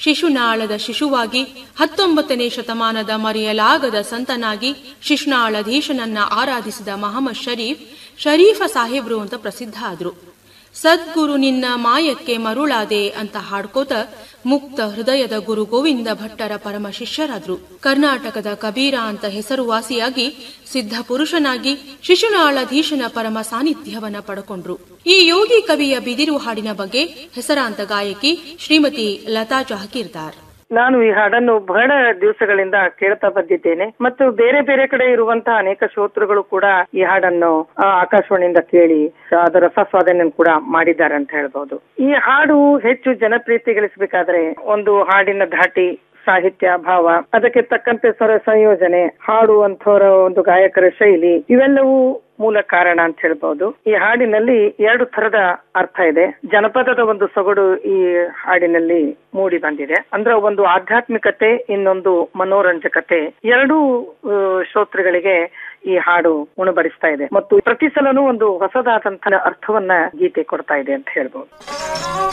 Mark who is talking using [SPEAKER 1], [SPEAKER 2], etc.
[SPEAKER 1] ಶಿಶುನಾಳದ ಶಿಶುವಾಗಿ ಹತ್ತೊಂಬತ್ತನೇ ಶತಮಾನದ ಮರೆಯಲಾಗದ ಸಂತನಾಗಿ ಶಿಶುನಾಳಧೀಶನನ್ನ ಆರಾಧಿಸಿದ ಮಹಮ್ಮದ್ ಶರೀಫ್ ಶರೀಫ ಸಾಹೇಬ್ರು ಅಂತ ಪ್ರಸಿದ್ಧ ಆದ್ರು ಸದ್ಗುರು ನಿನ್ನ ಮಾಯಕ್ಕೆ ಮರುಳಾದೆ ಅಂತ ಹಾಡ್ಕೋತ ಮುಕ್ತ ಹೃದಯದ ಗುರು ಗೋವಿಂದ ಭಟ್ಟರ ಪರಮ ಶಿಷ್ಯರಾದ್ರು ಕರ್ನಾಟಕದ ಕಬೀರ ಅಂತ ಹೆಸರುವಾಸಿಯಾಗಿ ಸಿದ್ಧ ಪುರುಷನಾಗಿ ಶಿಶುನಾಳಧೀಶನ ಪರಮ ಸಾನ್ನಿಧ್ಯವನ್ನ ಪಡ್ಕೊಂಡ್ರು ಈ ಯೋಗಿ ಕವಿಯ ಬಿದಿರು ಹಾಡಿನ ಬಗ್ಗೆ ಹೆಸರಾಂತ ಗಾಯಕಿ ಶ್ರೀಮತಿ ಲತಾ ಜಹಕೀರ್ದಾರ್
[SPEAKER 2] ನಾನು ಈ ಹಾಡನ್ನು ಬಹಳ ದಿವಸಗಳಿಂದ ಕೇಳ್ತಾ ಬಂದಿದ್ದೇನೆ ಮತ್ತು ಬೇರೆ ಬೇರೆ ಕಡೆ ಇರುವಂತಹ ಅನೇಕ ಶ್ರೋತೃಗಳು ಕೂಡ ಈ ಹಾಡನ್ನು ಆ, ಆಕಾಶವಾಣಿಯಿಂದ ಕೇಳಿ ಅದರ ರಸಸ್ವಾದನೆ ಕೂಡ ಮಾಡಿದ್ದಾರೆ ಅಂತ ಹೇಳ್ಬಹುದು ಈ ಹಾಡು ಹೆಚ್ಚು ಜನಪ್ರಿಯತೆ ಗಳಿಸಬೇಕಾದ್ರೆ ಒಂದು ಹಾಡಿನ ಧಾಟಿ ಸಾಹಿತ್ಯ ಭಾವ ಅದಕ್ಕೆ ತಕ್ಕಂತೆ ಸ್ವರ ಸಂಯೋಜನೆ ಹಾಡುವಂತವರ ಒಂದು ಗಾಯಕರ ಶೈಲಿ ಇವೆಲ್ಲವೂ ಮೂಲ ಕಾರಣ ಅಂತ ಹೇಳ್ಬಹುದು ಈ ಹಾಡಿನಲ್ಲಿ ಎರಡು ತರದ ಅರ್ಥ ಇದೆ ಜನಪದದ ಒಂದು ಸೊಗಡು ಈ ಹಾಡಿನಲ್ಲಿ ಮೂಡಿ ಬಂದಿದೆ ಅಂದ್ರೆ ಒಂದು ಆಧ್ಯಾತ್ಮಿಕತೆ ಇನ್ನೊಂದು ಮನೋರಂಜಕತೆ ಎರಡೂ ಆ, ಶ್ರೋತೃಗಳಿಗೆ ಈ ಹಾಡು ಉಣಬಡಿಸ್ತಾ ಇದೆ ಮತ್ತು ಪ್ರತಿ ಸಲನೂ ಒಂದು ಹೊಸದಾದಂತಹ ಅರ್ಥವನ್ನ ಗೀತೆ ಕೊಡ್ತಾ ಇದೆ ಅಂತ ಹೇಳ್ಬಹುದು